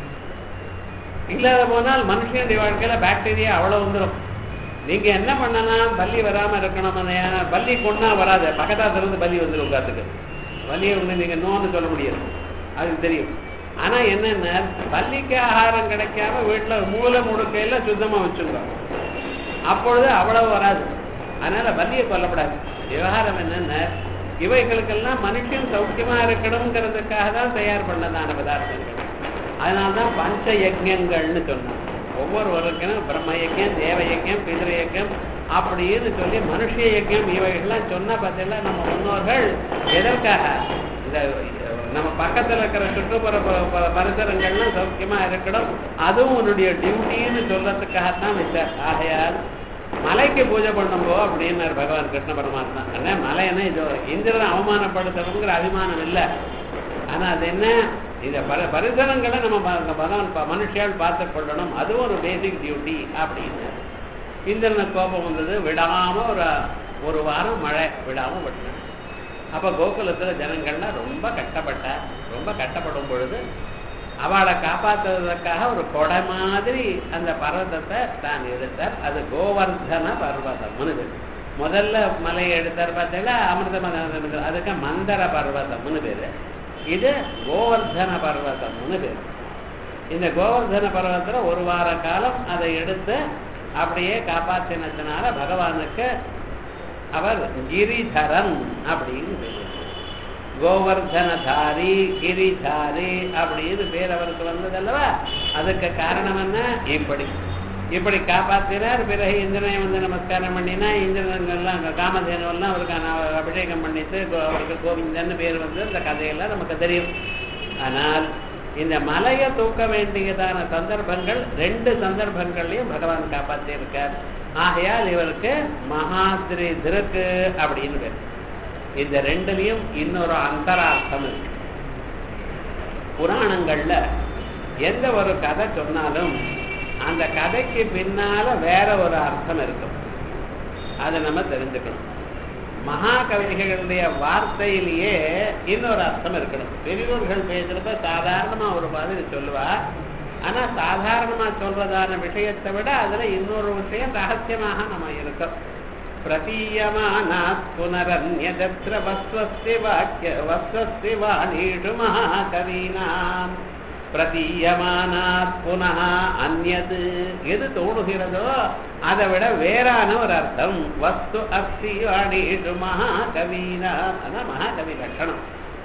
இல்லாத போனால் மனுஷனுடைய வாழ்க்கையில பாக்டீரியா அவ்வளவு வந்துடும் நீங்க என்ன பண்ணலாம் பல்லி வராம இருக்கணும் பல்லி கொண்டா வராது பக்கத்தாத்துல இருந்து பல்லி வந்துடும் உட்காத்துக்கு பல்லியை வந்து நீங்க நோன்னு சொல்ல முடியாது அதுக்கு தெரியும் ஆனா என்னன்னா பல்லிக்கு ஆகாரம் கிடைக்காம வீட்டுல மூல முடுக்கையில சுத்தமா வச்சுங்க அப்பொழுது அவ்வளவு வராது அதனால பல்லியை கொல்லப்படாது விவகாரம் என்னன்னா இவைகளுக்கெல்லாம் மனுஷன் சௌக்கியமா இருக்கணுங்கிறதுக்காக தான் தயார் பண்ணதான பதார்த்தங்கள் அதனால்தான் பஞ்ச யஜ்யங்கள்னு சொன்னான் ஒவ்வொருவருக்கும் பிரம்ம யஜ்யம் தேவ யஜ்யம் பிதிர யஜ்யம் அப்படின்னு சொல்லி மனுஷ யஜ்யம் இவைகள்லாம் சொன்ன பார்த்தீங்கன்னா நம்ம முன்னோர்கள் எதற்காக இந்த நம்ம பக்கத்துல இருக்கிற சுற்றுப்புற ப- ப- பரிசரங்கள்லாம் சௌக்கியமா இருக்கணும் அதுவும் உன்னுடைய டியூட்டின்னு சொல்றதுக்காகத்தான் வச்சார் ஆகையால் மலைக்கு பூஜை பண்ணும்போ அப்படின்னாரு பகவான் கிருஷ்ண பரமாத்மா அண்ணா மலை என்ன இது இந்திரனை அவமானப்படுத்தணுங்கிற அபிமானம் இல்லை ஆனா அது என்ன இந்த பல பரிசரங்களை நம்ம ப- இந்த பகவான் ப- மனுஷியால் பார்த்து கொள்ளணும் அது ஒரு பேசிக் டியூட்டி அப்படின்னு இந்திரனுக்கு கோபம் வந்தது விடாம ஒரு ஒரு வாரம் மழை விடாம விட்டான் அப்ப கோகுலத்துல ஜனங்கள்லாம் ரொம்ப கஷ்டப்பட்டா ரொம்ப கஷ்டப்படும் பொழுது அவளை காப்பாத்துறதுக்காக ஒரு கொடை மாதிரி அந்த பர்வதத்தை தான் எடுத்தார் அது கோவர்தன பர்வதம்னு பேரு. முதல்ல மலையை எடுத்தார் பார்த்தீங்களா அமிர்த மதம் அதுக்கு மந்தர பர்வதம்னு பேரு இது கோவர்தன பர்வதம்னு பேரு இந்த கோவர்தன பர்வதத்துல ஒரு வார காலம் அதை எடுத்து அப்படியே காப்பாற்றினதுனால பகவானுக்கு அவர் கிரிதரன் அப்படின்னு பேரு கோவர்தனதாரி கிரிதாரி அப்படின்னு பேர் அவருக்கு வந்ததல்லவா அதுக்கு காரணம் என்ன இப்படி இப்படி காப்பாத்தினார் பிறகு இந்திரனை வந்து நமஸ்காரம் பண்ணினா இந்திரன் எல்லாம் அங்க காமதேனு எல்லாம் அவருக்கு அன- அபிஷேகம் பண்ணிட்டு கோ- அவருக்கு கோவிந்தன்னு பேர் வந்து இந்த கதையெல்லாம் நமக்கு தெரியும் ஆனால் இந்த மலையை தூக்க வேண்டியதான சந்தர்ப்பங்கள் ரெண்டு சந்தர்ப்பங்கள்லையும் பகவான் காப்பாத்தி இருக்கார் ஆகையால் இவருக்கு மகாத்ரி திருக்கு அப்படின்னு பேர் இந்த ரெண்டுலயும் இன்னொரு அந்தரார்த்தம் இருக்கு புராணங்கள்ல எந்த ஒரு கதை சொன்னாலும் அந்த கதைக்கு பின்னால வேற ஒரு அர்த்தம் இருக்கும் அதை நம்ம தெரிஞ்சுக்கணும் மகாகவிகளுடைய வார்த்தையிலேயே இன்னொரு அர்த்தம் இருக்கணும் பெரியோர்கள் பேசுறப்ப சாதாரணமா ஒரு மாதிரி சொல்லுவா ஆனா சாதாரணமா சொல்றதான விஷயத்தை விட அதுல இன்னொரு விஷயம் ரகசியமாக நம்ம இருக்கோம் பிரதீயமானாத் புனரன்யதத்ர வஸ்வஸ்தி வாக்கிய வஸ்வஸ்தி வாணீஷு மகாகவீனாம் பிரதீயமானாத் புனः அந்யது எது தோணுகிறதோ அதை விட வேறான ஒரு அர்த்தம் வஸ்து அஸ்தி வாணீஷு மகாகவீனாம் அதான் மகாகவி லட்சணம்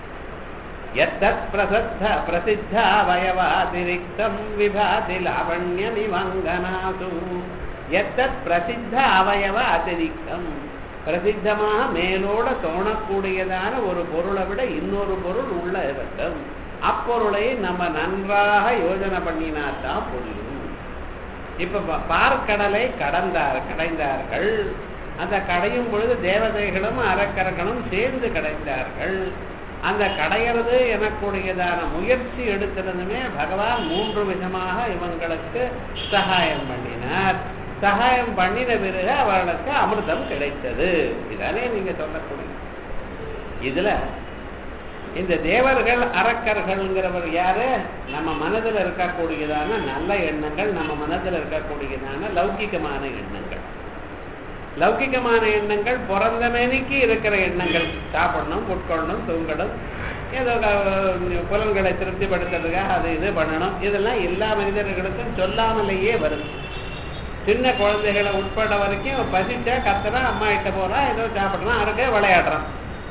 எத்தத் பிரசத்த பிரசித்தாவயவாதிரிக்தம் விபாதி லாவண்யமிவங்கனாசு எத்தத் பிரசித்த அவயவ அதிரிக்தம் பிரசித்தமாக மேலோட தோணக்கூடியதான ஒரு பொருளை விட இன்னொரு பொருள் உள்ள இருக்கும் அப்பொருளை நம்ம நன்றாக யோஜனை பண்ணினாத்தான் புரியும் இப்ப பா- பார்க்கடலை கடந்தார் கடைந்தார்கள் அந்த கடையும் பொழுது தேவதைகளும் அரக்கர்களும் சேர்ந்து கடைந்தார்கள் அந்த கடையிறது எனக்கூடியதான முயற்சி எடுக்கிறதுமே பகவான் மூன்று விதமாக இவங்களுக்கு சகாயம் பண்ணினார் சகாயம் பண்ணின பிறகு அவர்களுக்கு அமிர்தம் கிடைத்தது இதானே நீங்க சொல்லக்கூடிய இதுல இந்த தேவர்கள் அரக்கர்கள்ங்கிறவர் யாரு நம்ம மனதில் இருக்கக்கூடியதான நல்ல எண்ணங்கள் நம்ம மனதில் இருக்கக்கூடியதான லௌகிகமான எண்ணங்கள் லௌகிகமான எண்ணங்கள் பிறந்த மேனிக்கு இருக்கிற எண்ணங்கள் சாப்பிடணும் உட்கொள்ளணும் தூங்கணும் ஏதோ க- புலன்களை திருப்திப்படுத்துறதுக்காக அது இது பண்ணணும் இதெல்லாம் எல்லா மனிதர்களுக்கும் சொல்லாமலேயே வருது சின்ன குழந்தைகளை உட்பட வரைக்கும் பசிச்சா கத்துறான் அம்மா கிட்ட போறான் ஏதோ சாப்பிட்றான் அருகே விளையாடுறான்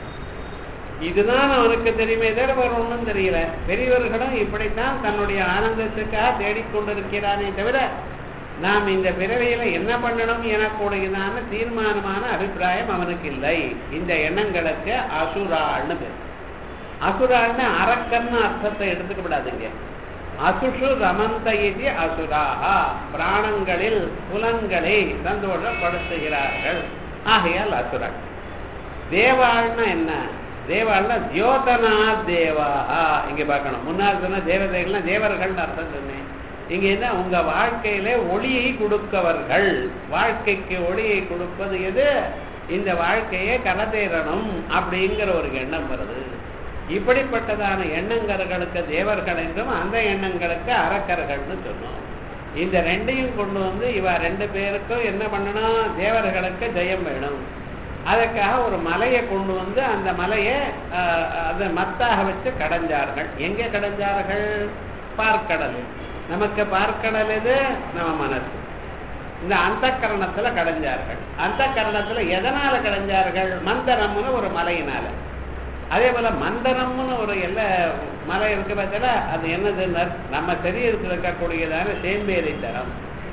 இதுதான் அவனுக்கு தெரியுமே தவிர வேற ஒன்றும் தெரியல பெரியவர்களும் இப்படித்தான் தன்னுடைய ஆனந்தத்துக்காக தேடிக்கொண்டிருக்கிறானே தவிர நாம் இந்த பிறவியில என்ன பண்ணணும் எனக்கூடியதான தீர்மானமான அபிப்பிராயம் அவனுக்கு இல்லை இந்த எண்ணங்களுக்கு அசுராள்னு பேர் அசுராள்னு அரக்கன்னு அர்த்தத்தை எடுத்துக்க விடாதீங்க அசுஷு ரமந்த இது அசுராஹா பிராணங்களில் புலன்களை சந்தோஷப்படுத்துகிறார்கள் ஆகையால் அசுரன் தேவாள்னா என்ன தேவாள்னா தியோதனா தேவாஹா இங்க பார்க்கணும் முன்னால் சொன்ன தேவதைகள்னா தேவர்கள்னு அர்த்தம் சொன்னேன் இங்க என்ன உங்க வாழ்க்கையில ஒளியை கொடுக்கவர்கள் வாழ்க்கைக்கு ஒளியை கொடுப்பது எது இந்த வாழ்க்கையை கலதேறணும் அப்படிங்கிற ஒரு எண்ணம் வருது இப்படிப்பட்டதான எண்ணங்கர்களுக்கு தேவர்கள் என்றும் அந்த எண்ணங்களுக்கு அரக்கர்கள்னு சொன்னோம் இந்த ரெண்டையும் கொண்டு வந்து இவ ரெண்டு பேருக்கும் என்ன பண்ணணும் தேவர்களுக்கு ஜெயம் வேணும் அதற்காக ஒரு மலையை கொண்டு வந்து அந்த மலையை ஆஹ், அதை மத்தாக வச்சு கடைஞ்சார்கள் எங்கே கடைஞ்சார்கள் பார்க்கடலில் நமக்கு பார்க்கடல் எது நம்ம மனசு இந்த அந்த கரணத்துல கடைஞ்சார்கள் அந்த கரணத்துல எதனால கடைஞ்சார்கள் மந்தரம்னு ஒரு மலையினால அதே போல மந்தரம்னு ஒரு எல்ல மலை இருக்கு பார்த்தா அது என்னதுன்னா நம்ம சரீரத்தில் இருக்கக்கூடியதான சேம்பேரி தரம்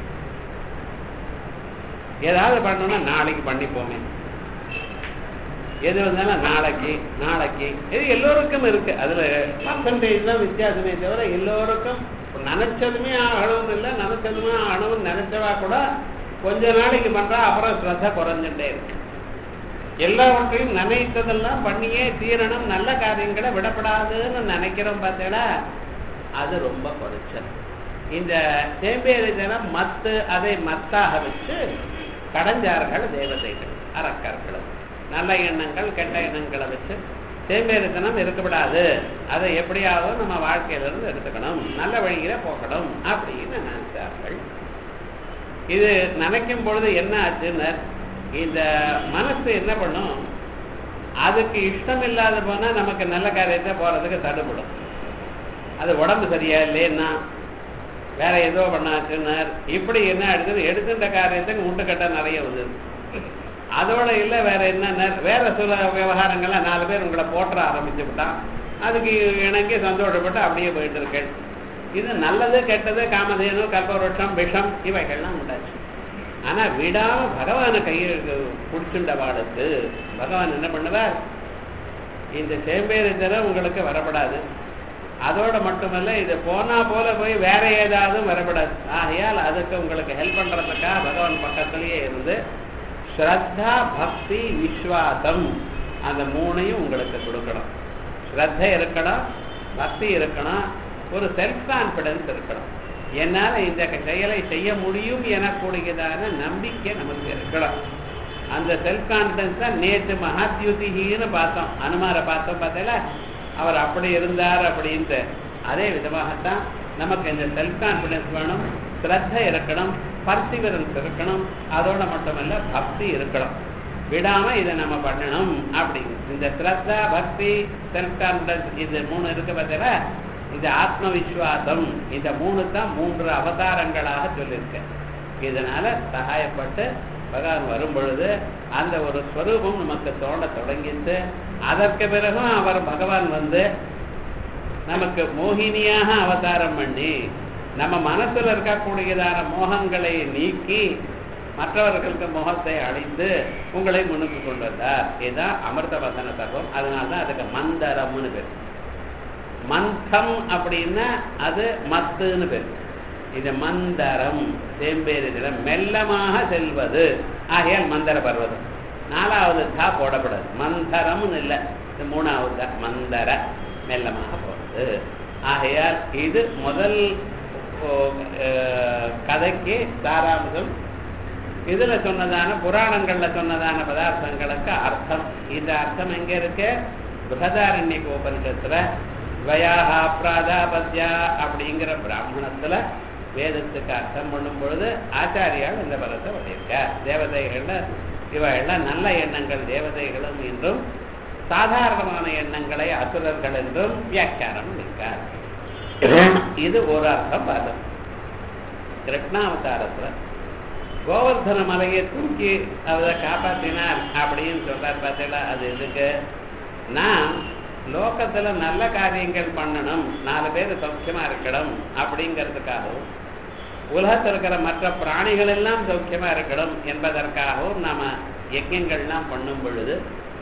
ஏதாவது பண்ணணும்னா நாளைக்கு பண்ணிப்போமே எது வந்தாலும் நாளைக்கு நாளைக்கு இது எல்லோருக்கும் இருக்கு அதுல பர்சன்டேஜ் தான் வித்தியாசமே தவிர எல்லோருக்கும் நினைச்சதுமே ஆகணும்னு இல்லை நினைச்சதுமே ஆகணும்னு நினைச்சவா கூட கொஞ்ச நாளைக்கு பண்றா அப்புறம் ஸ்ரத்த குறைஞ்சுட்டே இருக்கு எல்லாவற்றையும் நினைத்ததெல்லாம் பண்ணியே தீரணும் நல்ல காரியங்களை விடப்படாதுன்னு நினைக்கிறோம் பார்த்தீங்களா அது ரொம்ப குறைச்சல் இந்த சேம்பேரி தினம் மத்து அதை மத்தாக வச்சு கடைஞ்சார்கள் தேவதைகள் அரக்கர்களும் நல்ல எண்ணங்கள் கெட்ட எண்ணங்களை வச்சு சேம்பேரி தினம் இருக்கப்படாது அதை எப்படியாவது நம்ம வாழ்க்கையிலிருந்து எடுத்துக்கணும் நல்ல வழியில போகணும் அப்படின்னு நினைச்சார்கள் இது நினைக்கும் பொழுது என்ன ஆச்சுன்னு இந்த மனசு என்ன பண்ணும் அதுக்கு இஷ்டம் இல்லாத போனா நமக்கு நல்ல காரியத்தை போறதுக்கு தடுபடும் அது உடம்பு சரியா இல்லைன்னா வேற ஏதோ பண்ணாச்சுன்னார் இப்படி என்ன எடுக்குது எடுத்துட்ட காரியத்துக்கு முட்டுக்கட்ட நிறைய வந்தது அதோட இல்லை வேற என்ன வேற சில விவகாரங்கள்ல நாலு பேர் உங்களை போற்ற ஆரம்பிச்சு விட்டான் அதுக்கு இணங்கி சந்தோஷப்பட்டு அப்படியே போயிட்டு இருக்கேன் இது நல்லது கெட்டது காமதேனு கல்பவருஷம் விஷம் இவைகள்லாம் உண்டாச்சு ஆனா விடாம பகவானை கையில் பிடிச்சுண்டவாளுக்கு பகவான் என்ன பண்ணுவார் இந்த சேம்பேரி தரம் உங்களுக்கு வரப்படாது அதோட மட்டுமல்ல இது போனா போல போய் வேற ஏதாவது வரப்படாது ஆகையால் அதுக்கு உங்களுக்கு ஹெல்ப் பண்றதுக்காக பகவான் பக்கத்திலேயே இருந்து ஸ்ரத்தா பக்தி விஸ்வாசம் அந்த மூணையும் உங்களுக்கு கொடுக்கணும் ஸ்ரத்த இருக்கணும் பக்தி இருக்கணும் ஒரு செல்ஃப் கான்பிடன்ஸ் இருக்கணும் என்னால இந்த செயலை செய்ய முடியும் எனக்கூடியதான நம்பிக்கை நமக்கு இருக்கணும் அந்த செல்ஃப் கான்பிடன்ஸ் தான் நேற்று மகாத்யுதிகின்னு பார்த்தோம் அனுமாரை பார்த்தோம் பார்த்தல அவர் அப்படி இருந்தார் அப்படின்ட்டு அதே விதமாகத்தான் நமக்கு இந்த செல்ஃப் கான்பிடன்ஸ் வேணும் ஸ்ரத்த இருக்கணும் பர்சிவரன்ஸ் இருக்கணும் அதோட மட்டுமல்ல பக்தி இருக்கணும் விடாம இதை நம்ம பண்ணணும் அப்படிங்க இந்த ஸ்ரத்தா பக்தி செல்ஃப் கான்பிடன்ஸ் இது மூணு இருக்கு பார்த்தீங்களா இந்த ஆத்ம விஸ்வாசம் இந்த மூணு தான் மூன்று அவதாரங்களாக சொல்லியிருக்கேன் இதனால சகாயப்பட்டு பகவான் வரும் பொழுது அந்த ஒரு ஸ்வரூபம் நமக்கு தோண்ட தொடங்கிட்டு அதற்கு பிறகும் அவர் பகவான் வந்து நமக்கு மோகினியாக அவதாரம் பண்ணி நம்ம மனசுல இருக்கக்கூடியதான மோகங்களை நீக்கி மற்றவர்களுக்கு முகத்தை அழிந்து உங்களை முன்னுக்கு கொண்டு வந்தார் இதுதான் அமிர்த வசன தத்துவம் அதனால தான் அதுக்கு மந்தரம்னு பேர் மந்தம் அப்படின்னா அது மத்துன்னு பேர் இது மந்தரம் தேம்பேரிதில மெல்லமாக செல்வது ஆகையால் மந்தர பர்வதம் நாலாவது தா போடப்படாது மந்தரம்னு இல்லை இது மூணாவது தா மந்தர மெல்லமாக போகிறது ஆகையால் இது முதல் ஓ, அஹ், கதைக்கு சாராம்சம் இதுல சொன்னதான புராணங்கள்ல சொன்னதான பதார்த்தங்களுக்கு அர்த்தம் இந்த அர்த்தம் எங்க இருக்கு பிரகதாரண்யக்கு உபனிஷத்துல வயாஹா பிராதாபத்யா அப்படிங்கிற பிராமணத்துல வேதத்துக்கு அர்த்தம் பண்ணும் பொழுது ஆச்சாரியால் இந்த பதத்தை பண்ணியிருக்கார் தேவதைகள்ல இவையெல்லாம் நல்ல எண்ணங்கள் தேவதைகளும் என்றும் சாதாரணமான எண்ணங்களை அசுரர்கள் என்றும் வியாக்கியானம் பண்ணியிருக்கார் இது ஒரு அர்த்தம் பார்த்தோம் கிருஷ்ணாவதாரத்துல கோவர்தன மலையை தூக்கி அவரை காப்பாற்றினார் அப்படின்னு சொல்றார் பார்த்தீங்களா அது எதுக்கு நான் லோகத்துல நல்ல காரியங்கள் பண்ணணும் நாலு பேர் சௌக்கியமா இருக்கணும் அப்படிங்கிறதுக்காகவும் உலகத்தில் இருக்கிற மற்ற பிராணிகள் எல்லாம் சௌக்கியமா இருக்கணும் என்பதற்காகவும் நாம யஜ்யங்கள்லாம் பண்ணும் பொழுது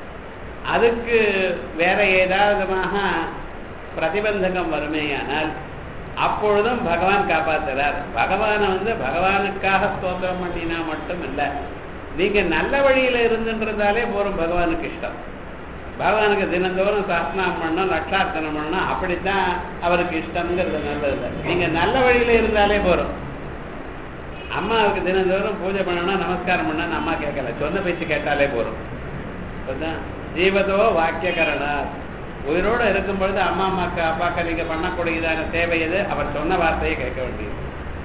அதுக்கு வேற ஏதாவதுமாக பிரதிபந்தகம் வருமேயானால் அப்பொழுதும் பகவான் காப்பாத்துறார் பகவானை வந்து பகவானுக்காக ஸ்தோத்திரம் பண்ணினா மட்டும் இல்லை நீங்க நல்ல வழியில இருந்துன்றதாலே போறோம் பகவானுக்கு இஷ்டம் பகவானுக்கு தினந்தோறும் சாஸ்திரம் பண்ணணும் லட்சார்த்தனம் பண்ணணும் அப்படித்தான் அவருக்கு இஷ்டம்ங்கிறது நல்லது நீங்க நல்ல வழியில இருந்தாலே போறோம் அம்மாவுக்கு தினந்தோறும் பூஜை பண்ணணும் நமஸ்காரம் பண்ணணும் அம்மா கேட்கல சொன்ன பேச்சு கேட்டாலே போறோம் இப்பதான் ஜீவதோ வாக்கியகரணா உயிரோடு இருக்கும் பொழுது அம்மா அம்மாக்கு அப்பாக்க நீங்க பண்ணக்கூடியதான தேவை எது அவர் சொன்ன வார்த்தையை கேட்க வேண்டியது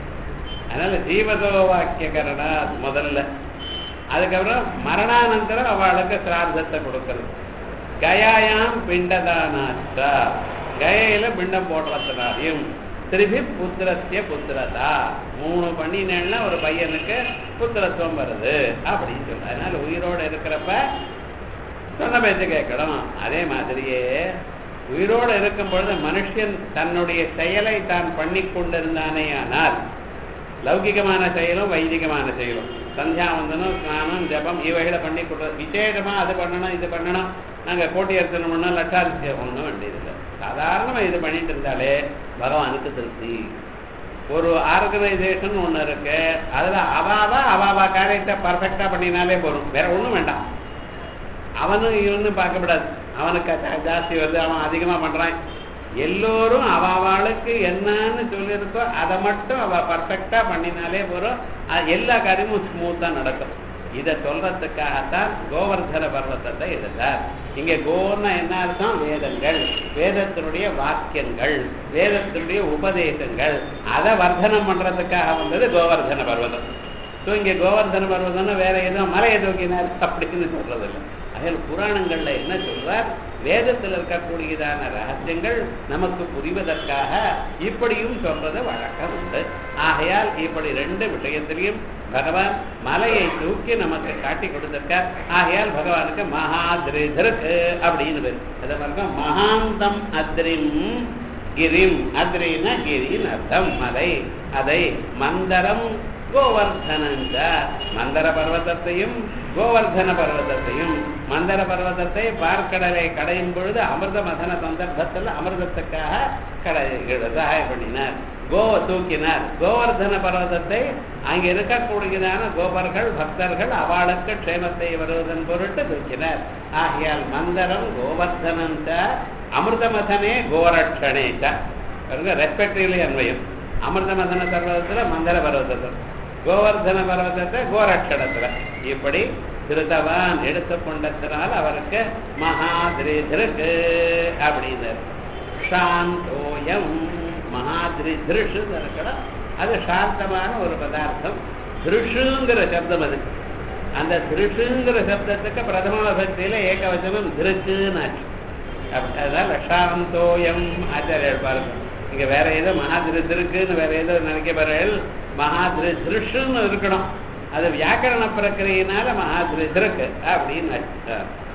அதனால ஜீவதோ வாக்கியகரணா முதல்ல அதுக்கப்புறம் மரணானந்தரம் அவளுக்கு சிரார்த்தத்தை கொடுக்கறது கயாயாம் பிண்டதானாச்சா கயையில பிண்டம் போடுறதுனாலையும் திருப்பி புத்திரத்திய புத்திரதா மூணு பண்ணினேன்னா ஒரு பையனுக்கு புத்திரத்துவம் வருது அப்படின்னு சொல்ற அதனால உயிரோட இருக்கிறப்ப சொன்ன பேச்சு கேட்கணும் அதே மாதிரியே உயிரோடு இருக்கும் பொழுது மனுஷன் தன்னுடைய செயலை தான் பண்ணி கொண்டிருந்தானே ஆனால் லௌகிகமான செயலும் வைதிகமான செயலும் சந்தியாவந்தனம் ஸ்நானம் ஜபம் இவைகளை பண்ணி கொடுறது விசேஷமா அது பண்ணணும் இது பண்ணணும் நாங்க கோட்டி அர்ச்சனை பண்ணோம் லட்சாதிசயம் ஒன்றும் வேண்டியதில்லை சாதாரணமா இது பண்ணிட்டு இருந்தாலே பகவானுக்கு திருப்தி ஒரு ஆர்கனைசேஷன் ஒண்ணு இருக்கு அதுல அவாவா அவாவா காரியத்தை பர்ஃபெக்டா பண்ணினாலே போதும் வேற ஒண்ணும் வேண்டாம் அவனும் இவனும் பார்க்கப்படாது அவனுக்கு ஜா- ஜாஸ்தி வருது அவன் அதிகமா பண்றான் எல்லோரும் அவ அவளுக்கு என்னன்னு சொல்லியிருக்கோ அதை மட்டும் அவ பர்ஃபெக்டா பண்ணினாலே போறோம் அது எல்லா காரியமும் ஸ்மூத்தா நடக்கும் இதை சொல்றதுக்காகத்தான் கோவர்தன பர்வத்தத்தை எடுத்தார் இங்க கோன்னா என்ன அர்த்தம் வேதங்கள் வேதத்தினுடைய வாக்கியங்கள் வேதத்தினுடைய உபதேசங்கள் அதை வர்த்தனம் பண்றதுக்காக வந்தது கோவர்தன பர்வதம் ஸோ இங்கே கோவர்தன பர்வதம்னா வேற ஏதோ மலையை தூக்கினார் அப்படின்னு சொல்றது இல்லை அதில் புராணங்கள்ல என்ன சொல்றார் வேதத்தில் இருக்கக்கூடியதான ரகசியங்கள் நமக்கு புரிவதற்காக இப்படியும் சொல்றது வழக்கம் உண்டு ஆகையால் இப்படி ரெண்டு விஷயத்திலையும் பகவான் மலையை தூக்கி நமக்கு காட்டி கொடுத்திருக்கார் ஆகையால் பகவானுக்கு மகாதிரிதருக்கு அப்படின்னு பேர் அது பாருங்க மகாந்தம் அத்ரிம் கிரிம் அத்ரின கிரின் அர்த்தம் மலை அதை மந்தரம் கோவர்தனஞ்ச மந்தர பர்வதத்தையும் கோவர்தன பர்வதத்தையும் மந்தர பர்வதத்தை பார்க்கடலை கடையும் பொழுது அமிர்த மதன சந்தர்ப்பத்தில் அமிர்தத்துக்காக கடை சகாயம் பண்ணினார் கோவ தூக்கினார் கோவர்தன பர்வதத்தை அங்கே இருக்கக்கூடியதான கோபர்கள் பக்தர்கள் அவளுக்கு க்ஷேமத்தை வருவதன் பொருட்டு தூக்கினார் ஆகையால் மந்தரம் கோவர்தனஞ்ச அமிர்தமதனே கோரட்சணேச்ச ரெஸ்பெக்டிவ்லி அன்வயம் அமிர்தமதன பர்வதத்துல மந்தர பர்வதத்தில் கோவர்தன பர்வதத்தை கோரட்சணத்துல இப்படி திருத்தவான் எடுத்துக்கொண்டதனால் அவருக்கு மகாதிரிதிருக்கு அப்படின்னு சாந்தோயம் மகாதிரி திருஷு இருக்கணும் அது சாந்தமான ஒரு பதார்த்தம் திருஷுங்கிற சப்தம் அது அந்த திருஷுங்கிற சப்தத்துக்கு பிரதம பக்தியில ஏகவச்சனம் திருக்குன்னு ஆச்சு அப்ப- அதனால சாந்தோயம் ஆச்சாரியர் பாருங்க இங்க வேற ஏதோ மகாதிரு திருக்குன்னு வேற ஏதோ நினைக்க பாருங்கள் மகாதிரு திருஷுன்னு இருக்கணும் அது வியாக்கரண பிரக்கிரியினால மகாதிரு திருக்கு அப்படின்னு ஆச்சு.